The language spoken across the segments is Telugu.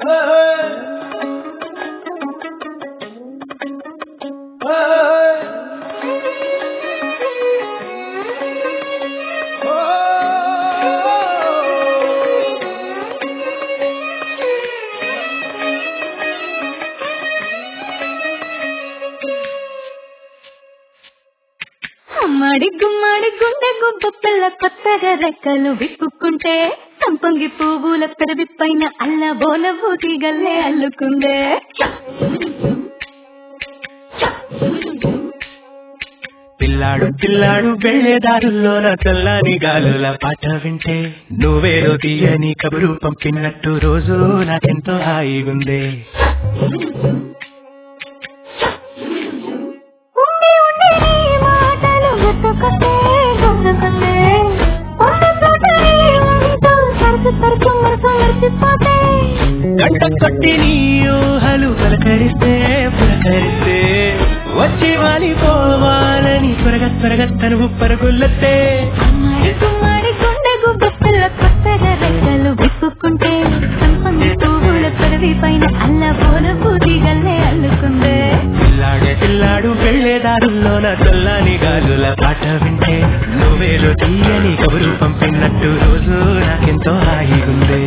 అమ్మాడి గుమ్మాడి గుండె గుబ్బ పిల్ల కొత్తగా రెక్కలు విప్పుకుంటే సంపంగి పువ్వుల పెదవి పైన అల్ల బోల బూటి గల్లే అల్లుకుందే పిల్లాడు పిల్లాడు వెళ్ళేదారుల్లోన చల్లని గాలుల పాట వింటే నువ్వేదో తీయని కబురు పంపినట్టు రోజు నాకెంతో హాయిగుందే ఉండి ఉండి నీ మాటలు వెతుకుతే గుంజుకుందే ఉన్న చోట నీ ఉంటూ తరచు తరచు మనసు మర్చిపోతే గంట కొట్టి నీ ఊహలు పలకరిస్తే పులకరిస్తే వచ్చి వాలిపోవాలని త్వరగా త్వరగా తనువు పరుగులతే అమ్మాడి గుమ్మాడి గుండె గుబ్బ పిల్ల కొత్తగా రెక్కలు విప్పుకుంటే సంపంగి పువ్వుల పెదవి పైన అల్ల బోల బూటి గల్లే అల్లుకుందే పిల్లాడే పిల్లాడు వెళ్ళేదారుల్లోన చల్లని గాలుల పాట వింటే నువ్వేదో తీయని కబురు పంపినట్టు రోజు నాకెంతో హాయిగుందే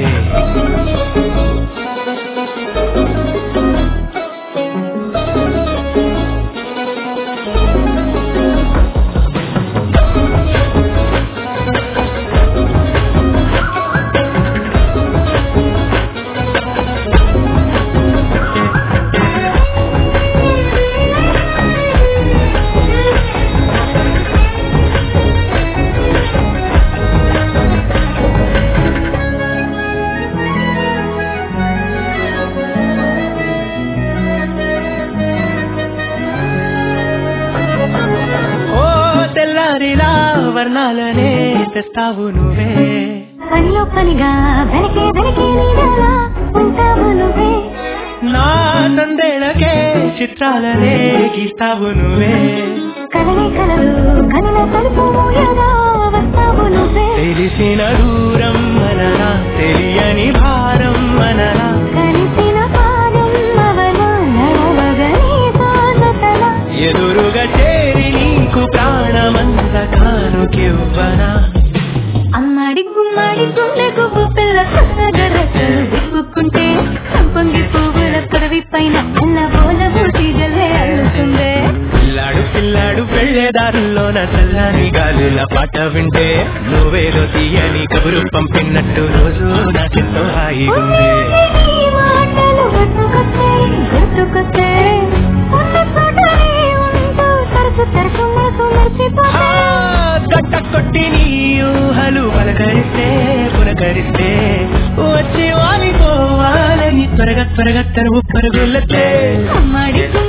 ఓ తెల్లారిలా వర్ణాలనే తెస్తావు నువ్వే పనిలో పనిగా వెనకే వెనకే నీడలా ఉంటావు నువ్వే నా తందేళ్ళకే చిత్రాలనే గీస్తావు నువ్వే కలలే కలలు కనుల తలుపు మూయగా వస్తావు నువ్వే తెలిసిన దూరం మనరా తెలియని భారం మనరా కలిసిన పాదం అవన నడవగని సాగతల ఎదురుగా చేరి నీకు ప్రాణమంత కానుకివ్వనా అమ్మాడి గుమ్మాడి గుండె గుబ్బు పిల్ల కొత్తగా రెక్కలు విప్పుకుంటే సంపంగి పువ్వుల కడవి పైన అల్ల బోల బూటి జల్లే అల్లుతుందే పిల్లాడు పిల్లాడు వెళ్ళేదారుల్లోన చల్లని గాలుల పాట వింటే నువ్వేదో తీయని కబురు పంపినట్టు రోజు నాకెంతో హాయిగుంది నీ మాటలు వెతుకుతే గుర్తుకొస్తే ఉన్న చోట నీ ఉంటూ తరచు తరచు మనసు ఆ, మర్చిపోతే గట్ట కొట్టి నీ ఊహలు పలకరిస్తే పులకరిస్తే వచ్చి వాలిపోవాలని త్వరగా త్వరగా తరువు పరుగులతే అమ్మాడి